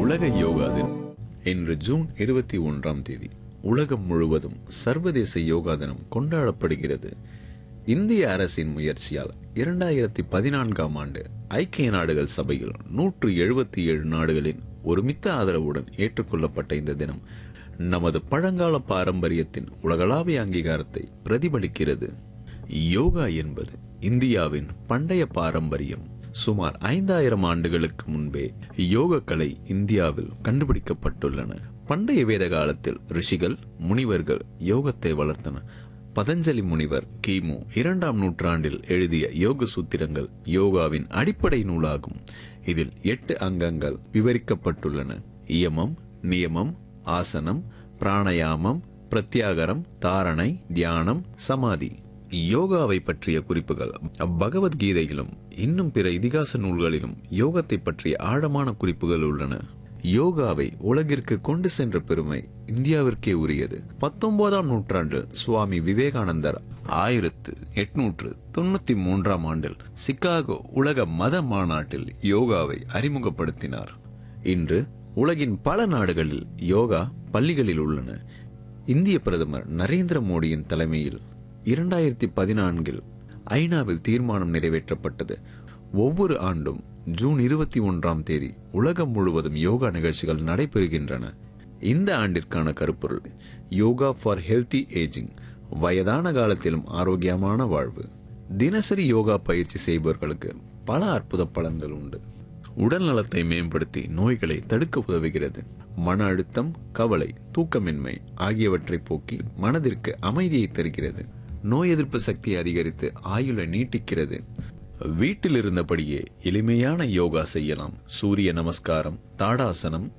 உலக யோகா தினம் இன்று ஜூன் இருபத்தி ஒன்றாம் தேதி உலகம் முழுவதும் சர்வதேச யோகா தினம் கொண்டாடப்படுகிறது இந்திய அரசின் முயற்சியால் இரண்டாயிரத்தி பதினான்காம் ஆண்டு ஐக்கிய நாடுகள் சபையில் நூற்று எழுபத்தி ஏழு நாடுகளின் ஒருமித்த ஆதரவுடன் ஏற்றுக்கொள்ளப்பட்ட இந்த தினம் நமது பழங்கால பாரம்பரியத்தின் உலகளாவிய அங்கீகாரத்தை பிரதிபலிக்கிறது யோகா என்பது இந்தியாவின் பண்டைய பாரம்பரியம் சுமார் ஐந்தாயிரம் ஆண்டுகளுக்கு முன்பே யோக கலை இந்தியாவில் கண்டுபிடிக்கப்பட்டுள்ளன பண்டைய வேத காலத்தில் ரிஷிகள் முனிவர்கள் யோகத்தை வளர்த்தனர் பதஞ்சலி முனிவர் கிமு இரண்டாம் நூற்றாண்டில் எழுதிய யோக சூத்திரங்கள் யோகாவின் அடிப்படை நூலாகும் இதில் எட்டு அங்கங்கள் விவரிக்கப்பட்டுள்ளன இயமம் நியமம் ஆசனம் பிராணயாமம் பிரத்யாகரம் தாரணை தியானம் சமாதி யோகாவை பற்றிய குறிப்புகள் பகவத்கீதையிலும் இன்னும் பிற இதிகாச நூல்களிலும் யோகத்தை பற்றிய ஆழமான குறிப்புகள் உள்ளன யோகாவை உலகிற்கு கொண்டு சென்ற பெருமை இந்தியாவிற்கே உரியது பத்தொன்பதாம் நூற்றாண்டில் சுவாமி விவேகானந்தர் ஆயிரத்து எட்நூற்று தொண்ணூத்தி மூன்றாம் ஆண்டில் சிகாகோ உலக மத மாநாட்டில் யோகாவை அறிமுகப்படுத்தினார் இன்று உலகின் பல நாடுகளில் யோகா பள்ளிகளில் உள்ளன இந்திய பிரதமர் நரேந்திர மோடியின் தலைமையில் இரண்டாயிரத்தி பதினான்கில் ஐநாவில் தீர்மானம் நிறைவேற்றப்பட்டது ஒவ்வொரு ஆண்டும் ஜூன் இருபத்தி ஒன்றாம் தேதி உலகம் முழுவதும் யோகா நிகழ்ச்சிகள் நடைபெறுகின்றன இந்த ஆண்டிற்கான கருப்பொருள் யோகா ஃபார் ஹெல்தி ஏஜிங் வயதான காலத்திலும் ஆரோக்கியமான வாழ்வு தினசரி யோகா பயிற்சி செய்பவர்களுக்கு பல அற்புத பலன்கள் உண்டு உடல் நலத்தை மேம்படுத்தி நோய்களை தடுக்க உதவுகிறது மன அழுத்தம் கவலை தூக்கமின்மை ஆகியவற்றை போக்கி மனதிற்கு அமைதியை தருகிறது நோய் எதிர்ப்பு சக்தியை அதிகரித்து ஆயுளை நீட்டிக்கிறது வீட்டில் இருந்தபடியே எளிமையான யோகா செய்யலாம் சூரிய நமஸ்காரம் தாடாசனம்